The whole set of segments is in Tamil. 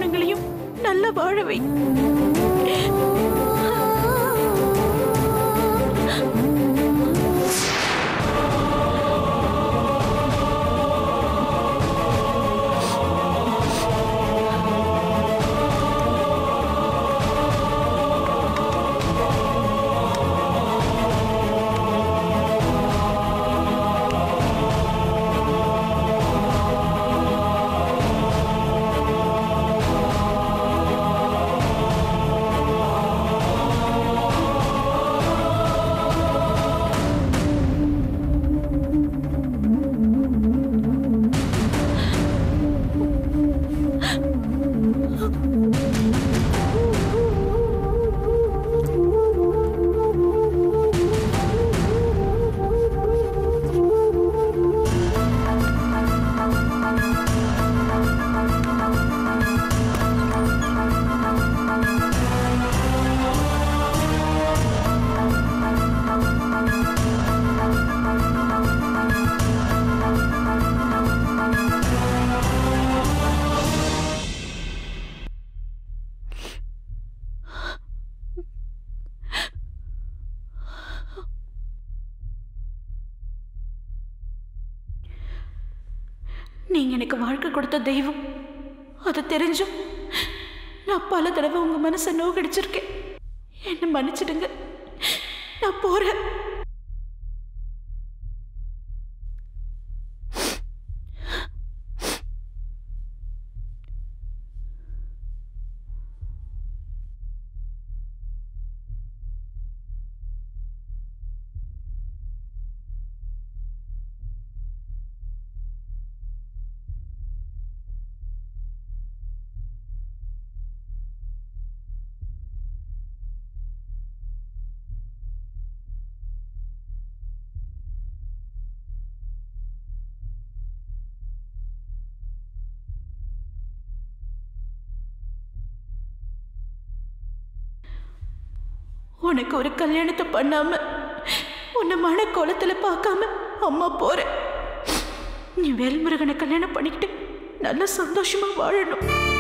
பொண்ணுங்களையும் நல்லா வாழ வை நீங்க எனக்கு வாழ்க்கை கொடுத்த தெய்வம் அது தெரிஞ்சும் நான் பல தடவை உங்க மனசை நோகடிச்சிருக்கேன் என்ன மன்னிச்சிடுங்க நான் போறேன் உனக்கு ஒரு கல்யாணத்தை பண்ணாம உன்னை மன கோலத்துல பார்க்காம அம்மா போறேன் நீ வேல்முருகனை கல்யாணம் பண்ணிக்கிட்டு நல்லா சந்தோஷமா வாழணும்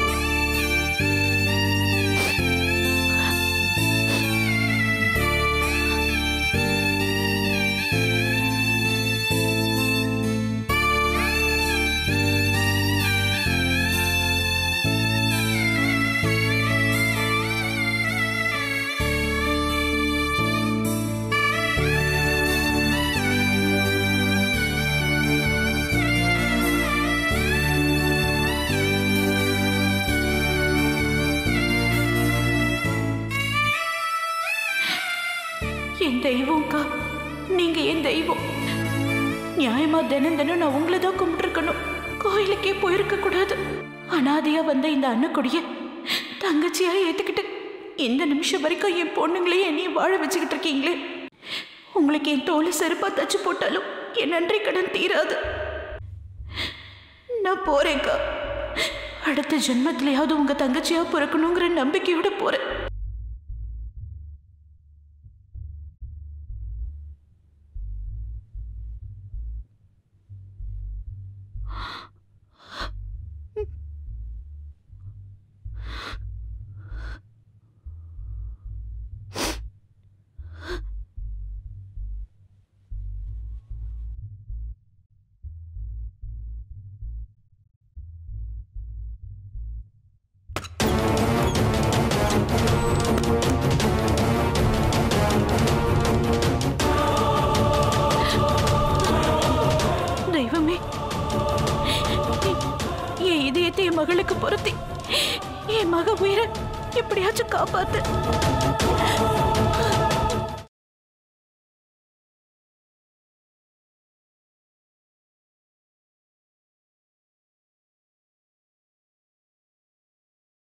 என் தெய்வம்க்கா நீங்க என் தெய்வம் நியாயமா தினம் தினம் நான் உங்களை தான் கும்பிட்டுருக்கணும் கோயிலுக்கே போயிருக்க கூடாது அனாதையா வந்த இந்த அன்னக்குடிய தங்கச்சியா ஏத்துக்கிட்டு இந்த நிமிஷம் வரைக்கும் என் பொண்ணுங்களையும் என்னையும் வாழ வச்சுக்கிட்டு இருக்கீங்களே உங்களுக்கு என் தோலை செருப்பா தச்சு போட்டாலும் என் நன்றி கடன் தீராது நான் போறேன்க்கா அடுத்த ஜென்மத்திலேயாவது உங்க தங்கச்சியா பிறக்கணுங்கிற நம்பிக்கையோட போறேன் தெய்வமே என் இதயத்தை என் மகளுக்கு பொருத்தி என் மக உயிரை எப்படியாச்சும் காப்பாத்து